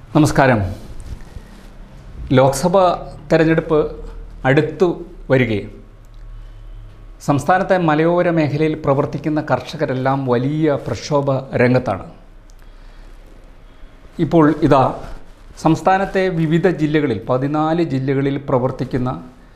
നമസ്കാരം ലോക്സഭ തെരഞ്ഞെടുപ്പ് അടുത്തു വരികയും സംസ്ഥാനത്തെ മലയോര മേഖലയിൽ പ്രവർത്തിക്കുന്ന കർഷകരെല്ലാം വലിയ പ്രക്ഷോഭ രംഗത്താണ് ഇപ്പോൾ ഇതാ സംസ്ഥാനത്തെ വിവിധ ജില്ലകളിൽ പതിനാല് ജില്ലകളിൽ പ്രവർത്തിക്കുന്ന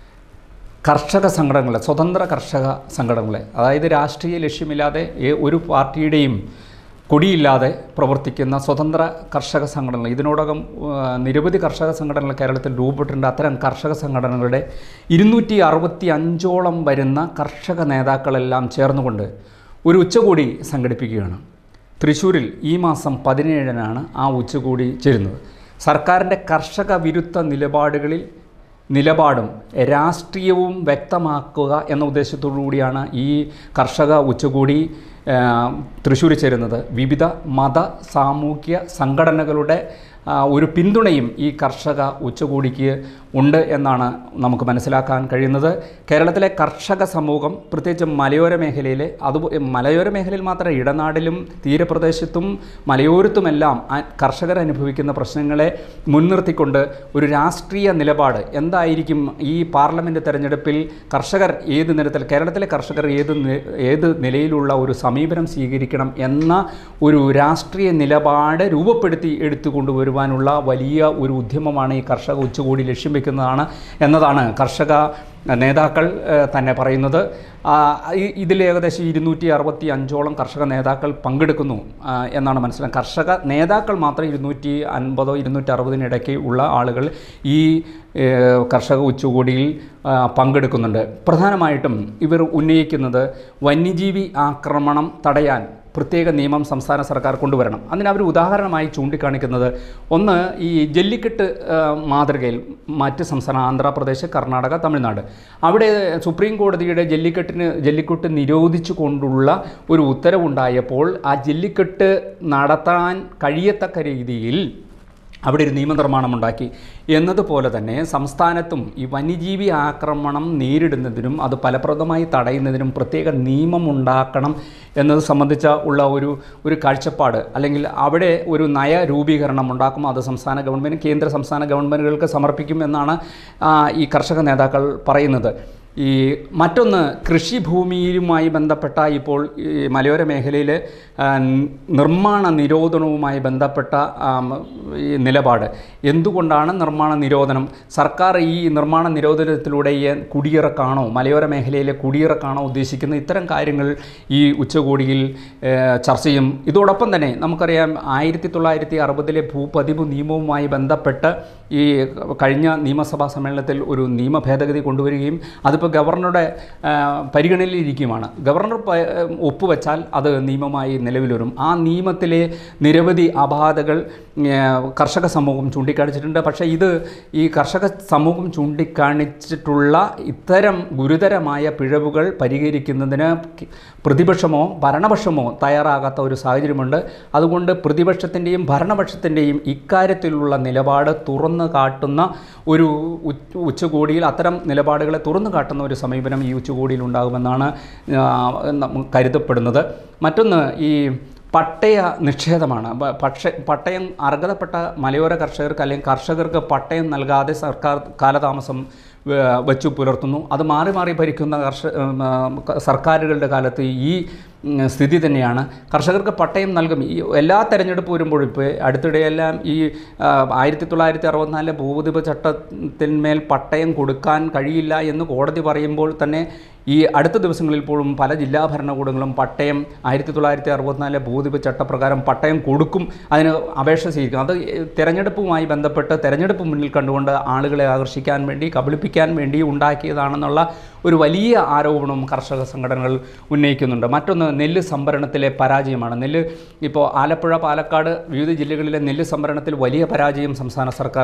കർഷക സംഘടനകളെ സ്വതന്ത്ര കർഷക സംഘടനകളെ അതായത് രാഷ്ട്രീയ ലക്ഷ്യമില്ലാതെ ഏ- ഒരു പാർട്ടിയുടെയും കൊടിയില്ലാതെ പ്രവർത്തിക്കുന്ന സ്വതന്ത്ര കർഷക സംഘടനകൾ ഇതിനോടകം ആ, നിരവധി കർഷക സംഘടനകൾ കേരളത്തിൽ രൂപപ്പെട്ടിട്ടുണ്ട് അത്തരം കർഷക സംഘടനകളുടെ ഇരുന്നൂറ്റി അറുപത്തി അഞ്ചോളം വരുന്ന കർഷക നേതാക്കളെല്ലാം ചേർന്നുകൊണ്ട് ഒരു ഉച്ചകോടി സംഘടിപ്പിക്കുകയാണ് തൃശ്ശൂരിൽ ഈ മാസം പതിനേഴിനാണ് ആ ഉച്ചകോടി ചേരുന്നത് സർക്കാരിൻ്റെ കർഷക വിരുദ്ധ നിലപാടുകളിൽ നിലപാടും രാഷ്ട്രീയവും വ്യക്തമാക്കുക എന്ന ഉദ്ദേശത്തോടു കൂടിയാണ് ഈ കർഷക ഉച്ചകോടി ആ, തൃശ്ശൂർ ചേരുന്നത് വിവിധ മത സാമൂഹ്യ സംഘടനകളുടെ ആ, ഒരു പിന്തുണയും ഈ കർഷക ഉച്ചകോടിക്ക് ഉണ്ട് എന്നാണ് നമുക്ക് മനസ്സിലാക്കാൻ കഴിയുന്നത് കേരളത്തിലെ കർഷക സമൂഹം പ്രത്യേകിച്ച് മലയോര മേഖലയിലെ അത് മലയോര മേഖലയിൽ മാത്രമല്ല ഇടനാടിലും തീരപ്രദേശത്തും മലയോരത്തുമെല്ലാം ആ- കർഷകർ അനുഭവിക്കുന്ന പ്രശ്നങ്ങളെ മുൻനിർത്തിക്കൊണ്ട് ഒരു രാഷ്ട്രീയ നിലപാട് എന്തായിരിക്കും ഈ പാർലമെൻറ്റ് തെരഞ്ഞെടുപ്പിൽ കർഷകർ ഏത് നിരത്തിൽ കേരളത്തിലെ കർഷകർ ഏത് നി- ഏത് നിലയിലുള്ള ഒരു സമീപനം സ്വീകരിക്കണം എന്ന ഒരു രാഷ്ട്രീയ നിലപാട് രൂപപ്പെടുത്തി എടുത്തു കൊണ്ടുവരുവാനുള്ള വലിയ ഒരു ഉദ്യമമാണ് ഈ കർഷക ഉച്ചകോടി ലക്ഷ്യം വെക്കുന്നതാണ് എന്നതാണ് കർഷക നേതാക്കൾ ഏഹ്, തന്നെ പറയുന്നത് ആ, ഇ- ഇതിൽ ഏകദേശം ഇരുന്നൂറ്റി അറുപത്തി അഞ്ചോളം കർഷക നേതാക്കൾ പങ്കെടുക്കുന്നു ആ, എന്നാണ് മനസ്സിലാക്കുക കർഷക നേതാക്കൾ മാത്രം ഇരുന്നൂറ്റി അൻപതോ ഇരുന്നൂറ്റി അറുപതിനിടയ്ക്ക് ഉള്ള ആളുകൾ ഈ ഏഹ്, കർഷക ഉച്ചകോടിയിൽ ആ, പങ്കെടുക്കുന്നുണ്ട് പ്രധാനമായിട്ടും ഇവർ ഉന്നയിക്കുന്നത് വന്യജീവി ആക്രമണം തടയാൻ പ്രത്യേക നിയമം സംസ്ഥാന സർക്കാർ കൊണ്ടുവരണം അതിന് അവർ ഉദാഹരണമായി ചൂണ്ടിക്കാണിക്കുന്നത് ഒന്ന് ഈ ജല്ലിക്കെട്ട് ആ, മാതൃകയിൽ മറ്റ് സംസ്ഥാന ആന്ധ്രാപ്രദേശ് കർണാടക തമിഴ്നാട് അവിടെ സുപ്രീം കോടതിയുടെ ജല്ലിക്കെട്ടിന് ജല്ലിക്കെട്ട് നിരോധിച്ചു കൊണ്ടുള്ള ഒരു ഉത്തരവുണ്ടായപ്പോൾ ആ ജല്ലിക്കെട്ട് നടത്താൻ കഴിയത്തക്ക രീതിയിൽ അവിടെ ഒരു നിയമനിർമ്മാണമുണ്ടാക്കി എന്നതുപോലെ തന്നെ സംസ്ഥാനത്തും ഈ വന്യജീവി ആക്രമണം നേരിടുന്നതിനും അത് ഫലപ്രദമായി തടയുന്നതിനും പ്രത്യേക നിയമം ഉണ്ടാക്കണം എന്നത് സംബന്ധിച്ച ഉള്ള ഒരു ഒരു കാഴ്ചപ്പാട് അല്ലെങ്കിൽ അവിടെ ഒരു നയ രൂപീകരണം ഉണ്ടാക്കും അത് സംസ്ഥാന ഗവൺമെൻറ് കേന്ദ്ര സംസ്ഥാന ഗവൺമെൻറ്റുകൾക്ക് സമർപ്പിക്കും എന്നാണ് ആ, ഈ കർഷക നേതാക്കൾ പറയുന്നത് ഈ മറ്റൊന്ന് കൃഷിഭൂമിയുമായി ബന്ധപ്പെട്ട ഇപ്പോൾ ഈ മലയോര മേഖലയിൽ ആ, ന- നിർമ്മാണ നിരോധനവുമായി ബന്ധപ്പെട്ട ആം, ഈ നിലപാട് എന്തുകൊണ്ടാണ് നിർമ്മാണ നിരോധനം സർക്കാർ ഈ നിർമ്മാണ നിരോധനത്തിലൂടെ ഈ കുടിയിറക്കാണോ മലയോര മേഖലയിലെ കുടിയിറക്കാണോ ഉദ്ദേശിക്കുന്ന ഇത്തരം കാര്യങ്ങൾ ഈ ഉച്ചകോടിയിൽ ഏ, ചർച്ച ചെയ്യും ഇതോടൊപ്പം തന്നെ നമുക്കറിയാം ആയിരത്തി തൊള്ളായിരത്തി അറുപതിലെ ഭൂപതിവ് നിയമവുമായി ബന്ധപ്പെട്ട് ഈ കഴിഞ്ഞ നിയമസഭാ സമ്മേളനത്തിൽ ഒരു നിയമ ഭേദഗതി കൊണ്ടുവരികയും അതിപ്പോൾ ഗവർണറുടെ ആ, പരിഗണനയിലിരിക്കുകയുമാണ് ഗവർണർ പ- ഒപ്പുവെച്ചാൽ അത് നിയമമായി നിലവിൽ വരും ആ നിയമത്തിലെ നിരവധി അപാധകൾ ആ, കർഷക സമൂഹം ചൂണ്ടിക്കാണിച്ചിട്ടുണ്ട് പക്ഷേ ഇത് ഈ കർഷക സമൂഹം ചൂണ്ടിക്കാണിച്ചിട്ടുള്ള ഇത്തരം ഗുരുതരമായ പിഴവുകൾ പരിഹരിക്കുന്നതിന് കി- പ്രതിപക്ഷമോ ഭരണപക്ഷമോ തയ്യാറാകാത്ത ഒരു സാഹചര്യമുണ്ട് അതുകൊണ്ട് പ്രതിപക്ഷത്തിൻ്റെയും ഭരണപക്ഷത്തിൻ്റെയും ഇക്കാര്യത്തിലുള്ള നിലപാട് തുറന്നു കാട്ടുന്ന ഒരു ഉച്ച- ഉച്ചകോടിയിൽ അത്തരം നിലപാടുകളെ തുറന്നു കാട്ടുന്ന ഒരു സമീപനം ഈ ഉച്ചകോടിയിൽ ഉണ്ടാകുമെന്നാണ് ആ, നമ്മ- കരുതപ്പെടുന്നത് മറ്റൊന്ന് ഈ പട്ടയ നിഷേധമാണ് പ- പക്ഷേ പട്ടയം അർഹതപ്പെട്ട മലയോര കർഷകർക്ക് അല്ലെങ്കിൽ കർഷകർക്ക് പട്ടയം നൽകാതെ സർക്കാർ കാലതാമസം വ- വച്ചു പുലർത്തുന്നു അത് മാറി മാറി ഭരിക്കുന്ന കർഷ ഉം, ആ, ക- സർക്കാരുകളുടെ കാലത്ത് ഈ ഉം, സ്ഥിതി തന്നെയാണ് കർഷകർക്ക് പട്ടയം നൽകും ഈ എല്ലാ തെരഞ്ഞെടുപ്പ് വരുമ്പോഴും ഇപ്പോൾ അടുത്തിടെയെല്ലാം ഈ ആ, ആയിരത്തി തൊള്ളായിരത്തി അറുപത്തിനാലിലെ ഭൂപതിപ ചട്ടത്തിന്മേൽ പട്ടയം കൊടുക്കാൻ കഴിയില്ല എന്ന് കോടതി പറയുമ്പോൾ തന്നെ ഈ അടുത്ത ദിവസങ്ങളിൽ പോലും പല ജില്ലാ ഭരണകൂടങ്ങളും പട്ടയം ആയിരത്തി തൊള്ളായിരത്തി അറുപത്തിനാലിലെ ഭൂതിപ ചട്ടപ്രകാരം പട്ടയം കൊടുക്കും അതിന് അപേക്ഷ സ്വീകരിക്കും അത് തെരഞ്ഞെടുപ്പുമായി ബന്ധപ്പെട്ട് തെരഞ്ഞെടുപ്പ് മുന്നിൽ കണ്ടുകൊണ്ട് ആളുകളെ ആകർഷിക്കാൻ വേണ്ടി കബളിപ്പിക്കാൻ വേണ്ടി ഉണ്ടാക്കിയതാണെന്നുള്ള ഒരു വലിയ ആരോപണവും കർഷക സംഘടനകൾ ഉന്നയിക്കുന്നുണ്ട് മറ്റൊന്ന് നെല്ല് സംഭരണത്തിലെ പരാജയമാണ് നെല്ല് ഇപ്പോൾ ആലപ്പുഴ പാലക്കാട് വിവിധ ജില്ലകളിലെ നെല്ല് സംഭരണത്തിൽ വലിയ പരാജയം സംസ്ഥാന സർക്കാർ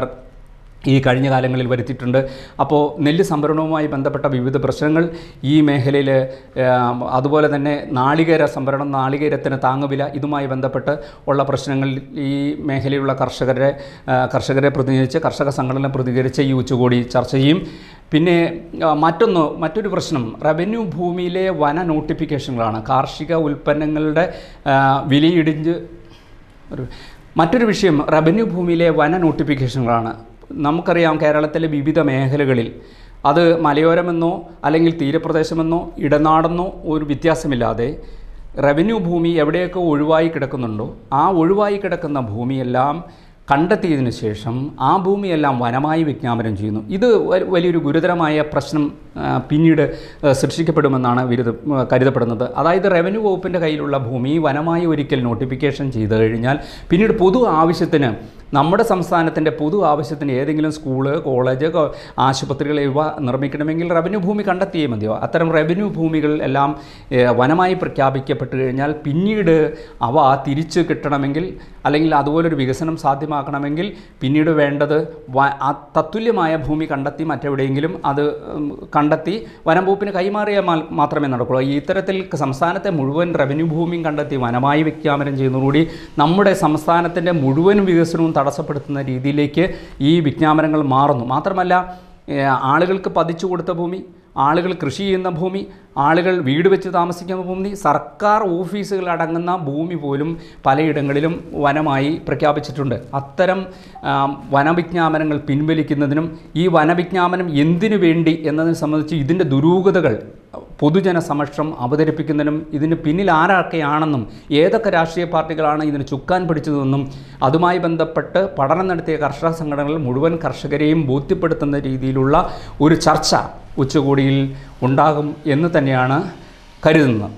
ഈ കഴിഞ്ഞ കാലങ്ങളിൽ വരുത്തിയിട്ടുണ്ട് അപ്പോൾ നെല്ല് സംഭരണവുമായി ബന്ധപ്പെട്ട വിവിധ പ്രശ്നങ്ങൾ ഈ മേഖലയിൽ അതുപോലെ തന്നെ നാളികേര സംഭരണം നാളികേരത്തിന് താങ്ങുവില ഇതുമായി ബന്ധപ്പെട്ട് ഉള്ള പ്രശ്നങ്ങൾ ഈ മേഖലയിലുള്ള കർഷകരെ ആ, കർഷകരെ പ്രതിനിധീകരിച്ച് കർഷക സംഘടന പ്രതികരിച്ച് ഈ ഉച്ചകോടി ചർച്ച ചെയ്യും പിന്നെ ആ, മറ്റൊന്ന് മറ്റൊരു പ്രശ്നം റവന്യൂ ഭൂമിയിലെ വന നോട്ടിഫിക്കേഷനുകളാണ് കാർഷിക ഉൽപ്പന്നങ്ങളുടെ ആ, വിലയിടിഞ്ഞ് ഒരു മറ്റൊരു വിഷയം റവന്യൂ ഭൂമിയിലെ വന നോട്ടിഫിക്കേഷനുകളാണ് നമുക്കറിയാം കേരളത്തിലെ വിവിധ മേഖലകളിൽ അത് മലയോരമെന്നോ അല്ലെങ്കിൽ തീരപ്രദേശമെന്നോ ഇടനാടെന്നോ ഒരു വ്യത്യാസമില്ലാതെ റവന്യൂ ഭൂമി എവിടെയൊക്കെ ഒഴിവായി കിടക്കുന്നുണ്ടോ ആ ഒഴിവായി കിടക്കുന്ന ഭൂമിയെല്ലാം കണ്ടെത്തിയതിനു ശേഷം ആ ഭൂമിയെല്ലാം വനമായി വിജ്ഞാപനം ചെയ്യുന്നു ഇത് വ- വലിയൊരു ഗുരുതരമായ പ്രശ്നം ആ, പിന്നീട് ആ, സൃഷ്ടിക്കപ്പെടുമെന്നാണ് വിരുദ്ധ ആ, കരുതപ്പെടുന്നത് അതായത് റവന്യൂ വകുപ്പിൻ്റെ കയ്യിലുള്ള ഭൂമി വനമായി ഒരിക്കൽ നോട്ടിഫിക്കേഷൻ ചെയ്തു കഴിഞ്ഞാൽ പിന്നീട് പൊതു ആവശ്യത്തിന് നമ്മുടെ സംസ്ഥാനത്തിൻ്റെ പൊതു ആവശ്യത്തിന് ഏതെങ്കിലും സ്കൂള് കോളേജ് കോ- ആശുപത്രികൾ ഇവ നിർമ്മിക്കണമെങ്കിൽ റവന്യൂ ഭൂമി കണ്ടെത്തിയേ മതിയോ അത്തരം റവന്യൂ ഭൂമികൾ എല്ലാം ഏ, വനമായി പ്രഖ്യാപിക്കപ്പെട്ട് കഴിഞ്ഞാൽ പിന്നീട് അവ തിരിച്ച് കിട്ടണമെങ്കിൽ അല്ലെങ്കിൽ അതുപോലൊരു വികസനം സാധ്യമാക്കണമെങ്കിൽ പിന്നീട് വേണ്ടത് വ- ആ തത്തുല്യമായ ഭൂമി കണ്ടെത്തി മറ്റെവിടെയെങ്കിലും അത് ഉം, കണ്ടെത്തി വനം വകുപ്പിന് കൈമാറിയാൽ മാ- മാത്രമേ നടക്കുള്ളൂ ഈ ഇത്തരത്തിൽ സംസ്ഥാനത്തെ മുഴുവൻ റവന്യൂ ഭൂമിയും കണ്ടെത്തി വനമായി വിജ്ഞാപനം ചെയ്യുന്നതോടുകൂടി നമ്മുടെ സംസ്ഥാനത്തിൻ്റെ മുഴുവൻ വികസനവും തടസ്സപ്പെടുത്തുന്ന രീതിയിലേക്ക് ഈ വിജ്ഞാപനങ്ങൾ മാറുന്നു മാത്രമല്ല ഏഹ്, ആളുകൾക്ക് പതിച്ചു കൊടുത്ത ഭൂമി ആളുകൾ കൃഷി ചെയ്യുന്ന ഭൂമി ആളുകൾ വീട് വെച്ച് താമസിക്കുന്ന ഭൂമി സർക്കാർ ഓഫീസുകൾ അടങ്ങുന്ന ഭൂമി പോലും പലയിടങ്ങളിലും വനമായി പ്രഖ്യാപിച്ചിട്ടുണ്ട് അത്തരം ആ, വനവിജ്ഞാപനങ്ങൾ പിൻവലിക്കുന്നതിനും ഈ വനവിജ്ഞാപനം എന്തിനു വേണ്ടി എന്നതിനെ സംബന്ധിച്ച് ഇതിൻ്റെ ദുരൂഹതകൾ പൊതുജന സമക്ഷം അവതരിപ്പിക്കുന്നതിനും ഇതിന് പിന്നിൽ ആരൊക്കെയാണെന്നും ഏതൊക്കെ രാഷ്ട്രീയ പാർട്ടികളാണ് ഇതിന് ചുക്കാൻ പിടിച്ചതെന്നും അതുമായി ബന്ധപ്പെട്ട് പഠനം നടത്തിയ കർഷക സംഘടനകൾ മുഴുവൻ കർഷകരെയും ബോധ്യപ്പെടുത്തുന്ന രീതിയിലുള്ള ഒരു ചർച്ച ഉച്ചകോടിയിൽ ഉണ്ടാകും എന്ന് തന്നെയാണ് കരുതുന്നത്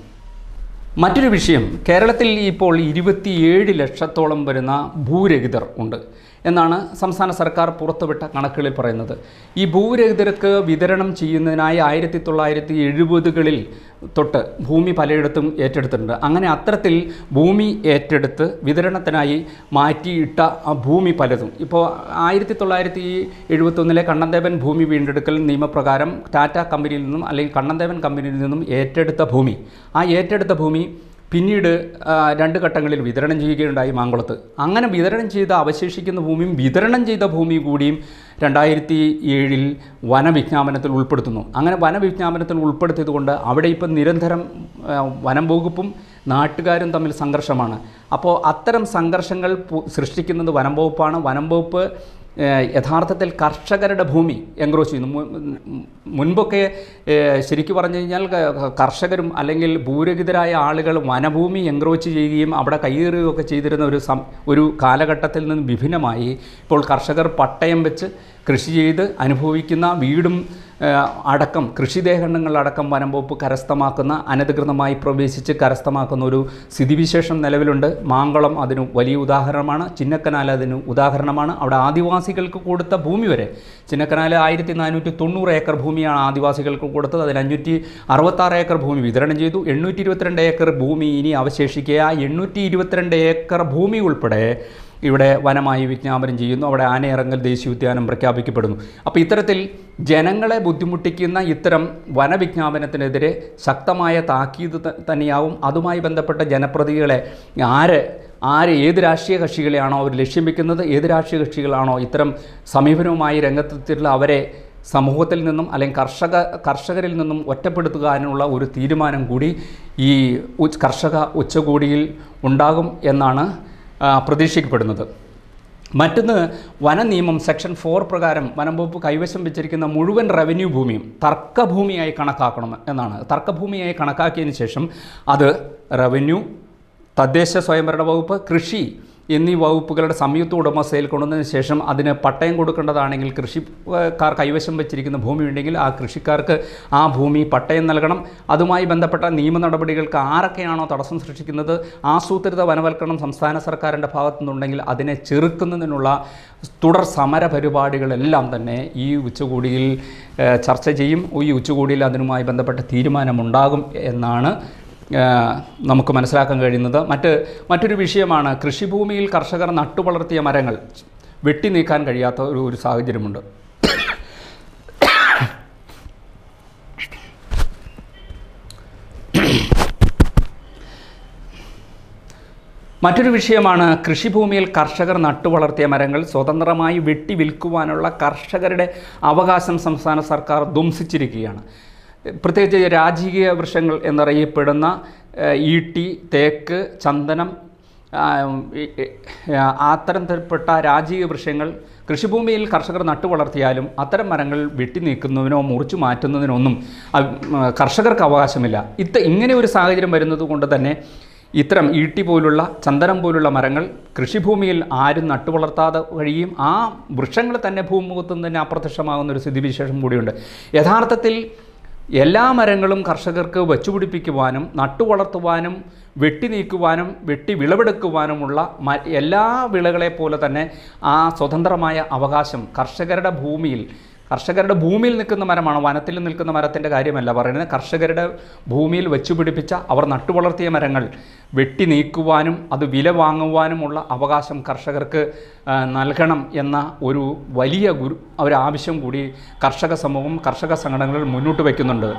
മറ്റൊരു വിഷയം കേരളത്തിൽ ഇപ്പോൾ ഇരുപത്തിയേഴ് ലക്ഷത്തോളം വരുന്ന ഭൂരഹിതർ ഉണ്ട് എന്നാണ് സംസ്ഥാന സർക്കാർ പുറത്തുവിട്ട കണക്കുകളിൽ പറയുന്നത് ഈ ഭൂരഹിതർക്ക് വിതരണം ചെയ്യുന്നതിനായി ആയിരത്തി തൊള്ളായിരത്തി എഴുപതുകളിൽ തൊട്ട് ഭൂമി പലയിടത്തും ഏറ്റെടുത്തിട്ടുണ്ട് അങ്ങനെ അത്തരത്തിൽ ഭൂമി ഏറ്റെടുത്ത് വിതരണത്തിനായി മാറ്റിയിട്ട ആ ഭൂമി പലതും ഇപ്പോൾ ആയിരത്തി തൊള്ളായിരത്തി എഴുപത്തൊന്നിലെ കണ്ണന്തേവൻ ഭൂമി വീണ്ടെടുക്കൽ നിയമപ്രകാരം ടാറ്റ കമ്പനിയിൽ നിന്നും അല്ലെങ്കിൽ കണ്ണന്തേവൻ കമ്പനിയിൽ നിന്നും ഏറ്റെടുത്ത ഭൂമി ആ ഏറ്റെടുത്ത ഭൂമി പിന്നീട് ആ, രണ്ട് ഘട്ടങ്ങളിൽ വിതരണം ചെയ്യുകയുണ്ടായി മാങ്കുളത്ത് അങ്ങനെ വിതരണം ചെയ്ത അവശേഷിക്കുന്ന ഭൂമിയും വിതരണം ചെയ്ത ഭൂമി കൂടിയും രണ്ടായിരത്തി ഏഴിൽ വനവിജ്ഞാപനത്തിൽ ഉൾപ്പെടുത്തുന്നു അങ്ങനെ വനവിജ്ഞാപനത്തിൽ ഉൾപ്പെടുത്തിയത് കൊണ്ട് അവിടെ ഇപ്പം നിരന്തരം ആ, വനം വകുപ്പും നാട്ടുകാരും തമ്മിൽ സംഘർഷമാണ് അപ്പോൾ അത്തരം സംഘർഷങ്ങൾ പു- സൃഷ്ടിക്കുന്നത് വനം വകുപ്പാണ് വനം വകുപ്പ് ഏഹ് യഥാർത്ഥത്തിൽ കർഷകരുടെ ഭൂമി എൻക്രോച്ച് ചെയ്യുന്നു മു- മുൻപൊക്കെ ഏഹ് ശരിക്കു പറഞ്ഞു കഴിഞ്ഞാൽ ക- കർഷകരും അല്ലെങ്കിൽ ഭൂരഹിതരായ ആളുകൾ വനഭൂമി എൻക്രോച്ച് ചെയ്യുകയും അവിടെ കയ്യേറുകയൊക്കെ ചെയ്തിരുന്ന ഒരു സം ഒരു കാലഘട്ടത്തിൽ നിന്ന് വിഭിന്നമായി ഇപ്പോൾ കർഷകർ പട്ടയം വെച്ച് കൃഷി ചെയ്ത് അനുഭവിക്കുന്ന വീടും ഏഹ് അടക്കം കൃഷിദേഹങ്ങളടക്കം വനം വകുപ്പ് കരസ്ഥമാക്കുന്ന അനധികൃതമായി പ്രവേശിച്ച് കരസ്ഥമാക്കുന്ന ഒരു സ്ഥിതിവിശേഷം നിലവിലുണ്ട് മാങ്കുളം അതിന് വലിയ ഉദാഹരണമാണ് ചിന്നക്കനാൽ അതിന് ഉദാഹരണമാണ് അവിടെ ആദിവാസികൾക്ക് കൊടുത്ത ഭൂമി വരെ ചിന്നക്കനാൽ ആയിരത്തി നാനൂറ്റി തൊണ്ണൂറ് ഏക്കർ ഭൂമിയാണ് ആദിവാസികൾക്ക് കൊടുത്തത് അതിൽ അഞ്ഞൂറ്റി അറുപത്താറ് ഏക്കർ ഭൂമി വിതരണം ചെയ്തു എണ്ണൂറ്റി ഇരുപത്തിരണ്ട് ഏക്കർ ഭൂമി ഇനി അവശേഷിക്കുക ആ എണ്ണൂറ്റി ഇരുപത്തിരണ്ട് ഏക്കർ ഭൂമി ഉൾപ്പെടെ ഇവിടെ വനമായി വിജ്ഞാപനം ചെയ്യുന്നു അവിടെ ആനയിറങ്ങൽ ദേശീയോദ്യാനം പ്രഖ്യാപിക്കപ്പെടുന്നു അപ്പോൾ ഇത്തരത്തിൽ ജനങ്ങളെ ബുദ്ധിമുട്ടിക്കുന്ന ഇത്തരം വനവിജ്ഞാപനത്തിനെതിരെ ശക്തമായ താക്കീത് ത- തന്നെയാവും അതുമായി ബന്ധപ്പെട്ട ജനപ്രതികളെ ആര് ആര് ഏത് രാഷ്ട്രീയ കക്ഷികളെയാണോ അവർ ലക്ഷ്യം വെക്കുന്നത് ഏത് രാഷ്ട്രീയ കക്ഷികളാണോ ഇത്തരം സമീപനവുമായി രംഗത്തെത്തിയിട്ടുള്ള അവരെ സമൂഹത്തിൽ നിന്നും അല്ലെങ്കിൽ കർഷക കർഷകരിൽ നിന്നും ഒറ്റപ്പെടുത്തുവാനുള്ള ഒരു തീരുമാനം കൂടി ഈ ഉച്ച് കർഷക ഉച്ചകോടിയിൽ ഉണ്ടാകും എന്നാണ് ആ, പ്രതീക്ഷിക്കപ്പെടുന്നത് മറ്റൊന്ന് വന നിയമം സെക്ഷൻ ഫോർ പ്രകാരം വനം വകുപ്പ് കൈവശം വെച്ചിരിക്കുന്ന മുഴുവൻ റവന്യൂ ഭൂമിയും തർക്കഭൂമിയായി കണക്കാക്കണം എന്നാണ് തർക്കഭൂമിയായി കണക്കാക്കിയതിന് ശേഷം അത് റവന്യൂ തദ്ദേശ സ്വയംഭരണ വകുപ്പ് കൃഷി എന്നീ വകുപ്പുകളുടെ സംയുക്ത ഉടമസ്ഥയിൽ കൊണ്ടുവന്നതിന് ശേഷം അതിന് പട്ടയം കൊടുക്കേണ്ടതാണെങ്കിൽ കൃഷിക്കാർ കൈവശം വെച്ചിരിക്കുന്ന ഭൂമി ഉണ്ടെങ്കിൽ ആ കൃഷിക്കാർക്ക് ആ ഭൂമി പട്ടയം നൽകണം അതുമായി ബന്ധപ്പെട്ട നിയമ നടപടികൾക്ക് ആരൊക്കെയാണോ തടസ്സം സൃഷ്ടിക്കുന്നത് ആസൂത്രിത വനവൽക്കരണം സംസ്ഥാന സർക്കാരിൻ്റെ ഭാഗത്തു നിന്നുണ്ടെങ്കിൽ അതിനെ ചെറുക്കുന്നതിനുള്ള തുടർ സമര പരിപാടികളെല്ലാം തന്നെ ഈ ഉച്ചകോടിയിൽ ഏഹ്, ചർച്ച ചെയ്യും ഈ ഉച്ചകോടിയിൽ അതിനുമായി ബന്ധപ്പെട്ട തീരുമാനമുണ്ടാകും എന്നാണ് ഏഹ് നമുക്ക് മനസ്സിലാക്കാൻ കഴിയുന്നത് മറ്റ് മറ്റൊരു വിഷയമാണ് കൃഷിഭൂമിയിൽ കർഷകർ നട്ടുവളർത്തിയ മരങ്ങൾ വെട്ടി നീക്കാൻ കഴിയാത്ത ഒരു ഒരു സാഹചര്യമുണ്ട് മറ്റൊരു വിഷയമാണ് കൃഷിഭൂമിയിൽ കർഷകർ നട്ടുവളർത്തിയ മരങ്ങൾ സ്വതന്ത്രമായി വെട്ടി വിൽക്കുവാനുള്ള കർഷകരുടെ അവകാശം സംസ്ഥാന സർക്കാർ ധ്വംസിച്ചിരിക്കുകയാണ് പ്രത്യേകിച്ച് രാജകീയ വൃക്ഷങ്ങൾ എന്നറിയപ്പെടുന്ന ഏഹ്, ഈട്ടി തേക്ക് ചന്ദനം ആ, ഈ, ഈ, ആ, അത്തരത്തിൽപ്പെട്ട രാജീയ വൃക്ഷങ്ങൾ കൃഷിഭൂമിയിൽ കർഷകർ നട്ടു വളർത്തിയാലും അത്തരം മരങ്ങൾ വെട്ടി നീക്കുന്നതിനോ മുറിച്ചു മാറ്റുന്നതിനൊന്നും ആ, ഉം, കർഷകർക്ക് അവകാശമില്ല ഇത്ത ഇങ്ങനെ ഒരു സാഹചര്യം വരുന്നത് കൊണ്ട് തന്നെ ഇത്തരം ഈട്ടി പോലുള്ള ചന്ദനം പോലുള്ള മരങ്ങൾ കൃഷിഭൂമിയിൽ ആരും നട്ടു വളർത്താതെ കഴിയും ആ വൃക്ഷങ്ങൾ തന്നെ ഭൂമുഖത്തു നിന്ന് തന്നെ അപ്രത്യക്ഷമാകുന്ന ഒരു സ്ഥിതിവിശേഷം കൂടിയുണ്ട് യഥാർത്ഥത്തിൽ എല്ലാ മരങ്ങളും കർഷകർക്ക് വച്ചുപിടിപ്പിക്കുവാനും നട്ടു വളർത്തുവാനും വെട്ടി നീക്കുവാനും വെട്ടി വിളവെടുക്കുവാനുമുള്ള മ- എല്ലാ വിളകളെ പോലെ തന്നെ ആ സ്വതന്ത്രമായ അവകാശം കർഷകരുടെ ഭൂമിയിൽ കർഷകരുടെ ഭൂമിയിൽ നിൽക്കുന്ന മരമാണ് വനത്തിൽ നിൽക്കുന്ന മരത്തിൻ്റെ കാര്യമല്ല പറയുന്നത് കർഷകരുടെ ഭൂമിയിൽ വെച്ചു പിടിപ്പിച്ച അവർ നട്ടുവളർത്തിയ മരങ്ങൾ വെട്ടി നീക്കുവാനും അത് വില വാങ്ങുവാനുമുള്ള അവകാശം കർഷകർക്ക് ആ, നൽകണം എന്ന ഒരു വലിയ ഗുരു ഒരു ആവശ്യം കൂടി കർഷക സമൂഹം കർഷക സംഘടനകൾ മുന്നോട്ട് വയ്ക്കുന്നുണ്ട്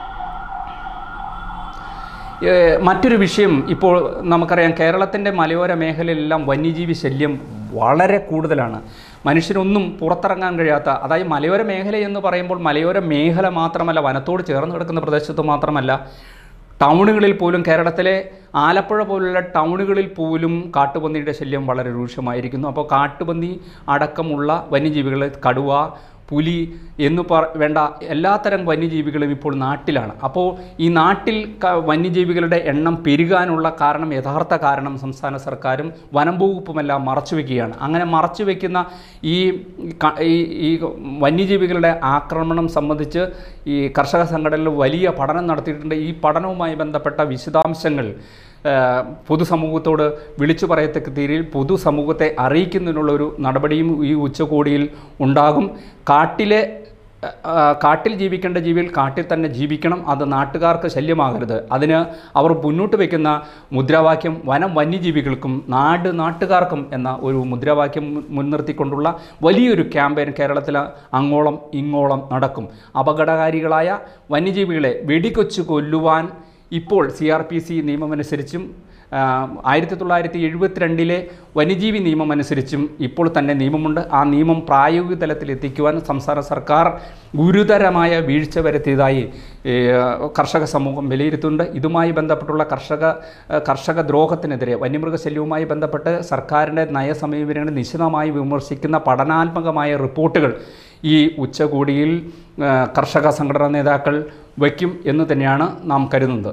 ഏഹ് മറ്റൊരു വിഷയം ഇപ്പോൾ നമുക്കറിയാം കേരളത്തിൻ്റെ മലയോര മേഖലയിലെല്ലാം വന്യജീവി ശല്യം വളരെ കൂടുതലാണ് മനുഷ്യരൊന്നും പുറത്തിറങ്ങാൻ കഴിയാത്ത അതായത് മലയോര മേഖല എന്ന് പറയുമ്പോൾ മലയോര മേഖല മാത്രമല്ല വനത്തോട് ചേർന്ന് കിടക്കുന്ന പ്രദേശത്ത് മാത്രമല്ല ടൗണുകളിൽ പോലും കേരളത്തിലെ ആലപ്പുഴ പോലുള്ള ടൗണുകളിൽ പോലും കാട്ടുപന്നിയുടെ ശല്യം വളരെ രൂക്ഷമായിരിക്കുന്നു അപ്പോൾ കാട്ടുപന്നി അടക്കമുള്ള വന്യജീവികൾ കടുവ പുലി എന്നു പറ വേണ്ട എല്ലാത്തരം വന്യജീവികളും ഇപ്പോൾ നാട്ടിലാണ് അപ്പോൾ ഈ നാട്ടിൽ ക- വന്യജീവികളുടെ എണ്ണം പെരുകാനുള്ള കാരണം യഥാർത്ഥ കാരണം സംസ്ഥാന സർക്കാരും വനം വകുപ്പുമെല്ലാം മറച്ചു വയ്ക്കുകയാണ് അങ്ങനെ മറച്ചു വയ്ക്കുന്ന ഈ ക- ഈ ഈ വന്യജീവികളുടെ ആക്രമണം സംബന്ധിച്ച് ഈ കർഷക സംഘടനകൾ വലിയ പഠനം നടത്തിയിട്ടുണ്ട് ഈ പഠനവുമായി ബന്ധപ്പെട്ട വിശദാംശങ്ങൾ ഏഹ് പൊതുസമൂഹത്തോട് വിളിച്ചു പറയത്തക്ക രീതിയിൽ പൊതുസമൂഹത്തെ അറിയിക്കുന്നതിനുള്ള ഒരു നടപടിയും ഈ ഉച്ചകോടിയിൽ ഉണ്ടാകും കാട്ടിലെ ആ, കാട്ടിൽ ജീവിക്കേണ്ട ജീവികൾ കാട്ടിൽ തന്നെ ജീവിക്കണം അത് നാട്ടുകാർക്ക് ശല്യമാകരുത് അതിന് അവർ മുന്നോട്ട് വയ്ക്കുന്ന മുദ്രാവാക്യം വനം വന്യജീവികൾക്കും നാട് നാട്ടുകാർക്കും എന്ന ഒരു മുദ്രാവാക്യം മുൻ- മുൻനിർത്തിക്കൊണ്ടുള്ള വലിയൊരു ക്യാമ്പയിൻ കേരളത്തിൽ അങ്ങോളം ഇങ്ങോളം നടക്കും അപകടകാരികളായ വന്യജീവികളെ വെടികൊച്ചു കൊല്ലുവാൻ ഇപ്പോൾ സി ആർ പി സി നിയമമനുസരിച്ചും ആ, ആയിരത്തി തൊള്ളായിരത്തി എഴുപത്തിരണ്ടിലെ വന്യജീവി നിയമമനുസരിച്ചും ഇപ്പോൾ തന്നെ നിയമമുണ്ട് ആ നിയമം പ്രായോഗിക തലത്തിൽ എത്തിക്കുവാൻ സംസ്ഥാന സർക്കാർ ഗുരുതരമായ വീഴ്ച വരുത്തിയതായി ഏ, കർഷക സമൂഹം വിലയിരുത്തുന്നുണ്ട് ഇതുമായി ബന്ധപ്പെട്ടുള്ള കർഷക കർഷക ദ്രോഹത്തിനെതിരെ വന്യമൃഗശല്യവുമായി ബന്ധപ്പെട്ട് സർക്കാരിൻ്റെ നയസമീപനങ്ങൾ നിശിതമായി വിമർശിക്കുന്ന പഠനാത്മകമായ റിപ്പോർട്ടുകൾ ഈ ഉച്ചകോടിയിൽ ആ, കർഷക സംഘടനാ നേതാക്കൾ വയ്ക്കും എന്ന് തന്നെയാണ് നാം കരുതുന്നത്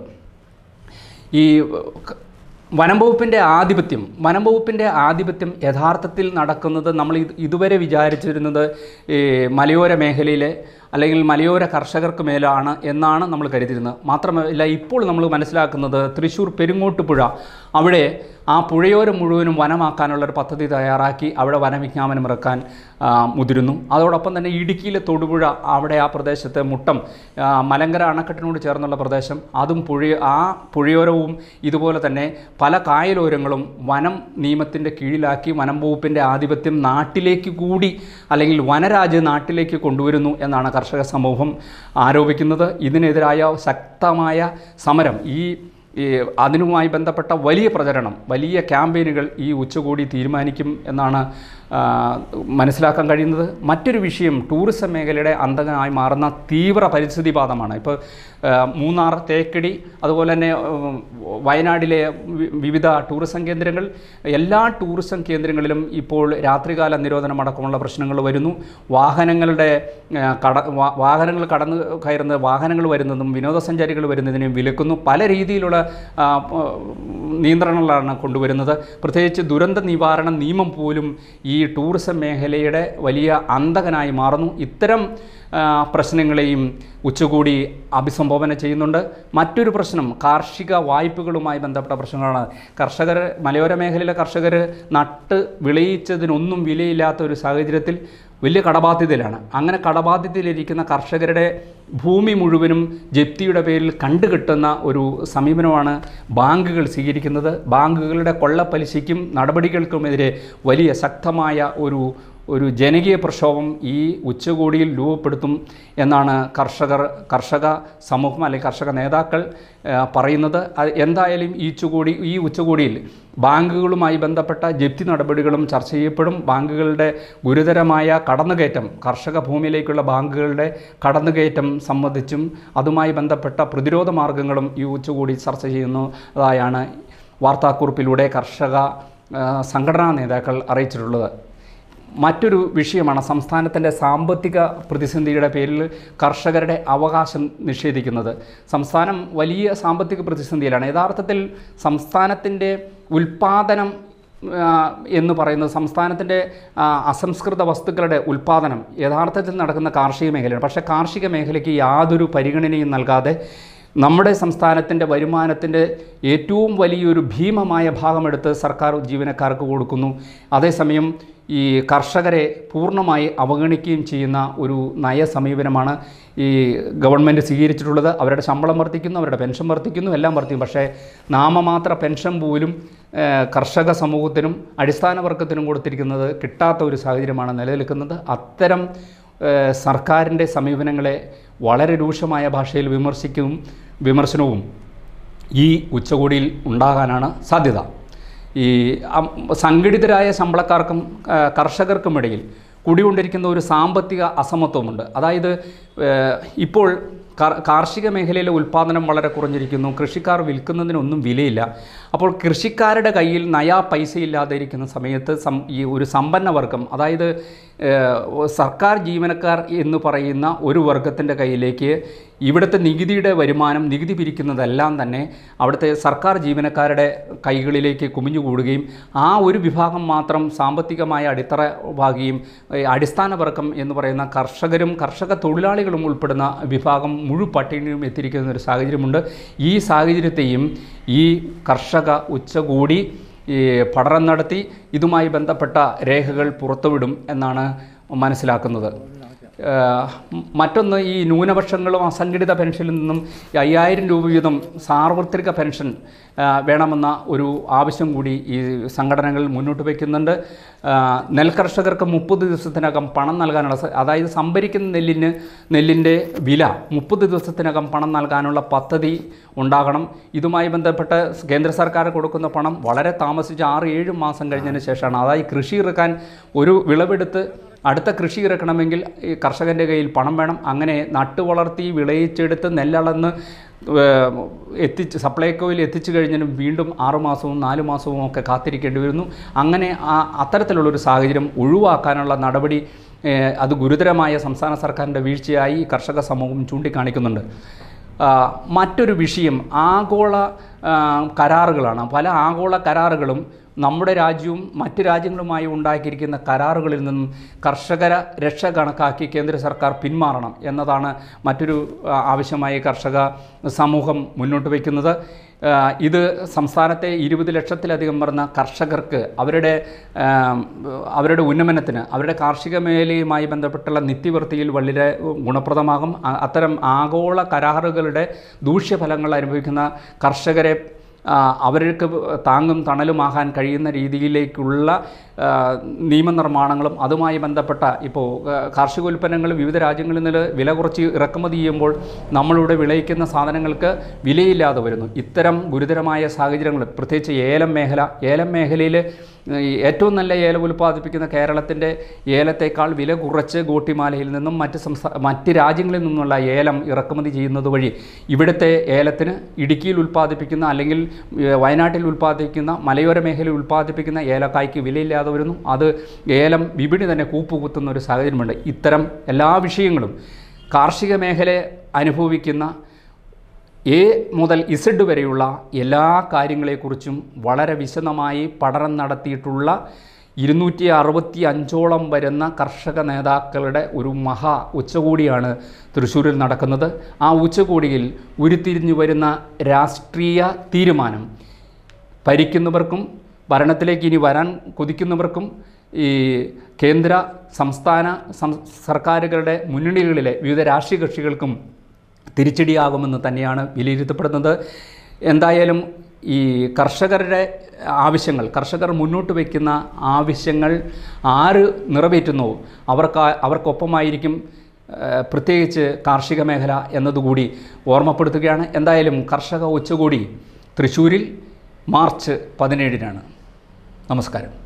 ഈ ക- വനം വകുപ്പിൻ്റെ ആധിപത്യം വനം വകുപ്പിൻ്റെ ആധിപത്യം യഥാർത്ഥത്തിൽ നടക്കുന്നത് നമ്മൾ ഇത് ഇതുവരെ വിചാരിച്ചിരുന്നത് ഈ മലയോര മേഖലയിലെ അല്ലെങ്കിൽ മലയോര കർഷകർക്ക് മേലാണ് എന്നാണ് നമ്മൾ കരുതിയിരുന്നത് മാത്രമല്ല ഇപ്പോൾ നമ്മൾ മനസ്സിലാക്കുന്നത് തൃശ്ശൂർ പെരുങ്ങോട്ടുപുഴ അവിടെ ആ പുഴയോരം മുഴുവനും വനമാക്കാനുള്ള ഒരു പദ്ധതി തയ്യാറാക്കി അവിടെ വനവിജ്ഞാപനം ഇറക്കാൻ ആ, മുതിരുന്നു അതോടൊപ്പം തന്നെ ഇടുക്കിയിലെ തൊടുപുഴ അവിടെ ആ പ്രദേശത്തെ മുട്ടം ആ, മലങ്കര അണക്കെട്ടിനോട് ചേർന്നുള്ള പ്രദേശം അതും പുഴ ആ പുഴയോരവും ഇതുപോലെ തന്നെ പല കായലോരങ്ങളും വനം നിയമത്തിൻ്റെ കീഴിലാക്കി വനം വകുപ്പിൻ്റെ ആധിപത്യം നാട്ടിലേക്ക് കൂടി അല്ലെങ്കിൽ വനരാജ് നാട്ടിലേക്ക് കൊണ്ടുവരുന്നു എന്നാണ് കർഷക സമൂഹം ആരോപിക്കുന്നത് ഇതിനെതിരായ ശക്തമായ സമരം ഈ ഈ അതിനുമായി ബന്ധപ്പെട്ട വലിയ പ്രചരണം വലിയ ക്യാമ്പയിനുകൾ ഈ ഉച്ചകോടി തീരുമാനിക്കും എന്നാണ് ആ, മനസ്സിലാക്കാൻ കഴിയുന്നത് മറ്റൊരു വിഷയം ടൂറിസം മേഖലയുടെ അന്തകനായി മാറുന്ന തീവ്ര പരിസ്ഥിതിവാദമാണ് ഇപ്പോൾ ആ, മൂന്നാർ തേക്കടി അതുപോലെ തന്നെ ഉം, വയനാടിലെ വി- വിവിധ ടൂറിസം കേന്ദ്രങ്ങൾ എല്ലാ ടൂറിസം കേന്ദ്രങ്ങളിലും ഇപ്പോൾ രാത്രികാല നിരോധനം അടക്കമുള്ള പ്രശ്നങ്ങൾ വരുന്നു വാഹനങ്ങളുടെ ആ, കട വാ- വാഹനങ്ങൾ കടന്നു കയറുന്ന വാഹനങ്ങൾ വരുന്നതും വിനോദസഞ്ചാരികൾ വരുന്നതിനെയും വിലക്കുന്നു പല രീതിയിലുള്ള ആ, പ- നിയന്ത്രണങ്ങളാണ് കൊണ്ടുവരുന്നത് പ്രത്യേകിച്ച് ദുരന്ത നിവാരണ നിയമം പോലും ഈ ടൂറിസം മേഖലയുടെ വലിയ അന്തകനായി മാറുന്നു ഇത്തരം ആ, പ്രശ്നങ്ങളെയും ഉച്ചകൂടി അഭിസംബോധന ചെയ്യുന്നുണ്ട് മറ്റൊരു പ്രശ്നം കാർഷിക വായ്പകളുമായി ബന്ധപ്പെട്ട പ്രശ്നങ്ങളാണ് കർഷകർ മലയോര മേഖലയിലെ കർഷകർ നട്ട് വിളയിച്ചതിനൊന്നും വിലയില്ലാത്ത ഒരു സാഹചര്യത്തിൽ വലിയ കടബാധ്യതയിലാണ് അങ്ങനെ കടബാധ്യതയിലിരിക്കുന്ന കർഷകരുടെ ഭൂമി മുഴുവനും ജപ്തിയുടെ പേരിൽ കണ്ടുകിട്ടുന്ന ഒരു സമീപനമാണ് ബാങ്കുകൾ സ്വീകരിക്കുന്നത് ബാങ്കുകളുടെ കൊള്ളപ്പലിശയ്ക്കും നടപടികൾക്കുമെതിരെ വലിയ ശക്തമായ ഒരു ഒരു ജനകീയ പ്രക്ഷോഭം ഈ ഉച്ചകോടിയിൽ രൂപപ്പെടുത്തും എന്നാണ് കർഷകർ കർഷക സമൂഹം അല്ലെങ്കിൽ കർഷക നേതാക്കൾ ആ, പറയുന്നത് അത് എന്തായാലും ഈ ഉച്ചകോടി ഈ ഉച്ചകോടിയിൽ ബാങ്കുകളുമായി ബന്ധപ്പെട്ട ജപ്തി നടപടികളും ചർച്ച ചെയ്യപ്പെടും ബാങ്കുകളുടെ ഗുരുതരമായ കടന്നുകയറ്റം കർഷക ഭൂമിയിലേക്കുള്ള ബാങ്കുകളുടെ കടന്നുകയറ്റം സംബന്ധിച്ചും അതുമായി ബന്ധപ്പെട്ട പ്രതിരോധ മാർഗങ്ങളും ഈ ഉച്ചകോടി ചർച്ച ചെയ്യുന്നതായാണ് വാർത്താക്കുറിപ്പിലൂടെ കർഷക ആ, സംഘടനാ നേതാക്കൾ അറിയിച്ചിട്ടുള്ളത് മറ്റൊരു വിഷയമാണ് സംസ്ഥാനത്തിൻ്റെ സാമ്പത്തിക പ്രതിസന്ധിയുടെ പേരിൽ കർഷകരുടെ അവകാശം നിഷേധിക്കുന്നത് സംസ്ഥാനം വലിയ സാമ്പത്തിക പ്രതിസന്ധിയിലാണ് യഥാർത്ഥത്തിൽ സംസ്ഥാനത്തിൻ്റെ ഉൽപ്പാദനം ആ, എന്ന് പറയുന്നത് സംസ്ഥാനത്തിൻ്റെ ആ, അസംസ്കൃത വസ്തുക്കളുടെ ഉൽപ്പാദനം യഥാർത്ഥത്തിൽ നടക്കുന്ന കാർഷിക മേഖലയാണ് പക്ഷേ കാർഷിക മേഖലയ്ക്ക് യാതൊരു പരിഗണനയും നൽകാതെ നമ്മുടെ സംസ്ഥാനത്തിൻ്റെ വരുമാനത്തിൻ്റെ ഏറ്റവും വലിയൊരു ഭീമമായ ഭാഗമെടുത്ത് സർക്കാർ ജീവനക്കാർക്ക് കൊടുക്കുന്നു അതേസമയം ഈ കർഷകരെ പൂർണ്ണമായി അവഗണിക്കുകയും ചെയ്യുന്ന ഒരു നയ സമീപനമാണ് ഈ ഗവൺമെൻറ് സ്വീകരിച്ചിട്ടുള്ളത് അവരുടെ ശമ്പളം വർദ്ധിക്കുന്നു അവരുടെ പെൻഷൻ വർദ്ധിക്കുന്നു എല്ലാം വർദ്ധിക്കും പക്ഷേ നാമമാത്ര പെൻഷൻ പോലും ഏഹ്, കർഷക സമൂഹത്തിനും അടിസ്ഥാന വർഗത്തിനും കൊടുത്തിരിക്കുന്നത് കിട്ടാത്ത ഒരു സാഹചര്യമാണ് നിലനിൽക്കുന്നത് അത്തരം ഏഹ്, സർക്കാരിൻ്റെ സമീപനങ്ങളെ വളരെ രൂക്ഷമായ ഭാഷയിൽ വിമർശിക്കും വിമർശനവും ഈ ഉച്ചകോടിയിൽ ഉണ്ടാകാനാണ് സാധ്യത ഈ അം- സംഘടിതരായ ശമ്പളക്കാർക്കും ആ, കർഷകർക്കുമിടയിൽ കുടികൊണ്ടിരിക്കുന്ന ഒരു സാമ്പത്തിക അസമത്വമുണ്ട് അതായത് ഏഹ്, ഇപ്പോൾ കാർ- കാർഷിക മേഖലയിലെ ഉൽപ്പാദനം വളരെ കുറഞ്ഞിരിക്കുന്നു കൃഷിക്കാർ വിൽക്കുന്നതിനൊന്നും വിലയില്ല അപ്പോൾ കൃഷിക്കാരുടെ കയ്യിൽ നയാ പൈസ ഇല്ലാതെ ഇരിക്കുന്ന സമയത്ത് സം ഈ ഒരു സമ്പന്ന വർഗം അതായത് ഏഹ്, സർക്കാർ ജീവനക്കാർ എന്ന് പറയുന്ന ഒരു വർഗത്തിൻ്റെ കയ്യിലേക്ക് ഇവിടുത്തെ നികുതിയുടെ വരുമാനം നികുതി പിരിക്കുന്നതെല്ലാം തന്നെ അവിടുത്തെ സർക്കാർ ജീവനക്കാരുടെ കൈകളിലേക്ക് കുമിഞ്ഞുകൂടുകയും ആ ഒരു വിഭാഗം മാത്രം സാമ്പത്തികമായ അടിത്തറ ഭാഗിയും ഏഹ്, അടിസ്ഥാന വർഗം എന്ന് പറയുന്ന കർഷകരും കർഷക തൊഴിലാളികളും ഉൾപ്പെടുന്ന വിഭാഗം മുഴുപട്ടിണിയും എത്തിയിരിക്കുന്ന ഒരു സാഹചര്യമുണ്ട് ഈ സാഹചര്യത്തെയും ഈ കർഷക ഉച്ചകൂടി ഈ പഠനം നടത്തി ഇതുമായി ബന്ധപ്പെട്ട രേഖകൾ പുറത്തുവിടും എന്നാണ് മനസ്സിലാക്കുന്നത് ഏഹ് മറ്റൊന്ന് ഈ ന്യൂനപക്ഷങ്ങളും അസംഘടിത പെൻഷനിൽ നിന്നും ഈ അയ്യായിരം രൂപ വീതം സാർവത്രിക പെൻഷൻ ഏഹ് വേണമെന്ന ഒരു ആവശ്യം കൂടി ഈ സംഘടനകൾ മുന്നോട്ട് വയ്ക്കുന്നുണ്ട് ഏഹ് നെൽകർഷകർക്ക് മുപ്പത് ദിവസത്തിനകം പണം നൽകാനുള്ള സ- അതായത് സംഭരിക്കുന്ന നെല്ലിന് നെല്ലിൻ്റെ വില മുപ്പത് ദിവസത്തിനകം പണം നൽകാനുള്ള പദ്ധതി ഉണ്ടാകണം ഇതുമായി ബന്ധപ്പെട്ട് കേന്ദ്ര സർക്കാർ കൊടുക്കുന്ന പണം വളരെ താമസിച്ച് ആറ് ഏഴ് മാസം കഴിഞ്ഞതിന് ശേഷമാണ് അതായത് കൃഷി ഇറക്കാൻ ഒരു വിളവെടുത്ത് അടുത്ത കൃഷി ഇറക്കണമെങ്കിൽ ഈ കർഷകൻ്റെ കയ്യിൽ പണം വേണം അങ്ങനെ നട്ടു വളർത്തി വിളയിച്ചെടുത്ത് നെല്ലളന്ന് ഏഹ്, എത്തിച്ച് സപ്ലൈകോയിൽ എത്തിച്ചു കഴിഞ്ഞാലും വീണ്ടും ആറുമാസവും നാല് മാസവും ഒക്കെ കാത്തിരിക്കേണ്ടി വരുന്നു അങ്ങനെ ആ അത്തരത്തിലുള്ളൊരു സാഹചര്യം ഒഴിവാക്കാനുള്ള നടപടി ഏഹ്, അത് ഗുരുതരമായ സംസ്ഥാന സർക്കാരിൻ്റെ വീഴ്ചയായി കർഷക സമൂഹം ചൂണ്ടിക്കാണിക്കുന്നുണ്ട് ആ, മറ്റൊരു വിഷയം ആഗോള ആ, കരാറുകളാണ് പല ആഗോള കരാറുകളും നമ്മുടെ രാജ്യവും മറ്റ് രാജ്യങ്ങളുമായി ഉണ്ടാക്കിയിരിക്കുന്ന കരാറുകളിൽ നിന്നും കർഷകര രക്ഷ കണക്കാക്കി കേന്ദ്ര സർക്കാർ പിന്മാറണം എന്നതാണ് മറ്റൊരു ആ, ആവശ്യമായി കർഷക സമൂഹം മുന്നോട്ട് വയ്ക്കുന്നത് ആ, ഇത് സംസ്ഥാനത്തെ ഇരുപത് ലക്ഷത്തിലധികം വരുന്ന കർഷകർക്ക് അവരുടെ ആ, അവരുടെ ഉന്നമനത്തിന് അവരുടെ കാർഷിക മേഖലയുമായി ബന്ധപ്പെട്ടുള്ള നിത്യവൃത്തിയിൽ വളരെ ഗുണപ്രദമാകും അ- അത്തരം ആഗോള കരാറുകളുടെ ദൂഷ്യഫലങ്ങൾ അനുഭവിക്കുന്ന കർഷകരെ ആ, അവർക്ക് താങ്ങും തണലുമാകാൻ കഴിയുന്ന രീതിയിലേക്കുള്ള ആ, നിയമനിർമ്മാണങ്ങളും അതുമായി ബന്ധപ്പെട്ട ഇപ്പോൾ ആ, കാർഷികോൽപ്പന്നങ്ങൾ വിവിധ രാജ്യങ്ങളിൽ നിന്ന് വില കുറച്ച് ഇറക്കുമതി ചെയ്യുമ്പോൾ നമ്മളിവിടെ വിളയിക്കുന്ന സാധനങ്ങൾക്ക് വിലയില്ലാതെ വരുന്നു ഇത്തരം ഗുരുതരമായ സാഹചര്യങ്ങൾ പ്രത്യേകിച്ച് ഏലം മേഖല ഏലം മേഖലയിൽ ഈ ഏറ്റവും നല്ല ഏലം ഉൽപ്പാദിപ്പിക്കുന്ന കേരളത്തിൻ്റെ ഏലത്തേക്കാൾ വില കുറച്ച് ഗോട്ടിമാലയിൽ നിന്നും മറ്റ് സംസ്ഥാ മറ്റ് രാജ്യങ്ങളിൽ നിന്നുള്ള ഏലം ഇറക്കുമതി ചെയ്യുന്നത് വഴി ഇവിടുത്തെ ഏലത്തിന് ഇടുക്കിയിൽ ഉൽപ്പാദിപ്പിക്കുന്ന അല്ലെങ്കിൽ ഏഹ്, വയനാട്ടിൽ ഉൽപ്പാദിപ്പിക്കുന്ന മലയോര മേഖലയിൽ ഉൽപ്പാദിപ്പിക്കുന്ന ഏലക്കായ്ക്ക് വിലയില്ലാതെ വരുന്നു അത് ഏലം വിപണി തന്നെ കൂപ്പുകുത്തുന്ന ഒരു സാഹചര്യമുണ്ട് ഇത്തരം എല്ലാ വിഷയങ്ങളും കാർഷിക മേഖല അനുഭവിക്കുന്ന എ മുതൽ ഇസഡ് വരെയുള്ള എല്ലാ കാര്യങ്ങളെക്കുറിച്ചും വളരെ വിശദമായി പഠനം നടത്തിയിട്ടുള്ള ഇരുന്നൂറ്റി അറുപത്തി അഞ്ചോളം വരുന്ന കർഷക നേതാക്കളുടെ ഒരു മഹാ ഉച്ചകോടിയാണ് തൃശ്ശൂരിൽ നടക്കുന്നത് ആ ഉച്ചകോടിയിൽ ഉരുത്തിരിഞ്ഞു വരുന്ന രാഷ്ട്രീയ തീരുമാനം ഭരിക്കുന്നവർക്കും ഭരണത്തിലേക്ക് ഇനി വരാൻ കൊതിക്കുന്നവർക്കും ഈ കേന്ദ്ര സംസ്ഥാന സം- സർക്കാരുകളുടെ മുന്നണികളിലെ വിവിധ രാഷ്ട്രീയ കക്ഷികൾക്കും തിരിച്ചടിയാകുമെന്ന് തന്നെയാണ് വിലയിരുത്തപ്പെടുന്നത് എന്തായാലും ഈ കർഷകരുടെ ആവശ്യങ്ങൾ കർഷകർ മുന്നോട്ട് വയ്ക്കുന്ന ആവശ്യങ്ങൾ ആര് നിറവേറ്റുന്നോ അവർക്ക് അവർക്കൊപ്പമായിരിക്കും ഏഹ്, പ്രത്യേകിച്ച് കാർഷിക മേഖല എന്നതുകൂടി ഓർമ്മപ്പെടുത്തുകയാണ് എന്തായാലും കർഷക ഉച്ചകോടി തൃശ്ശൂരിൽ മാർച്ച് പതിനേഴിനാണ് നമസ്കാരം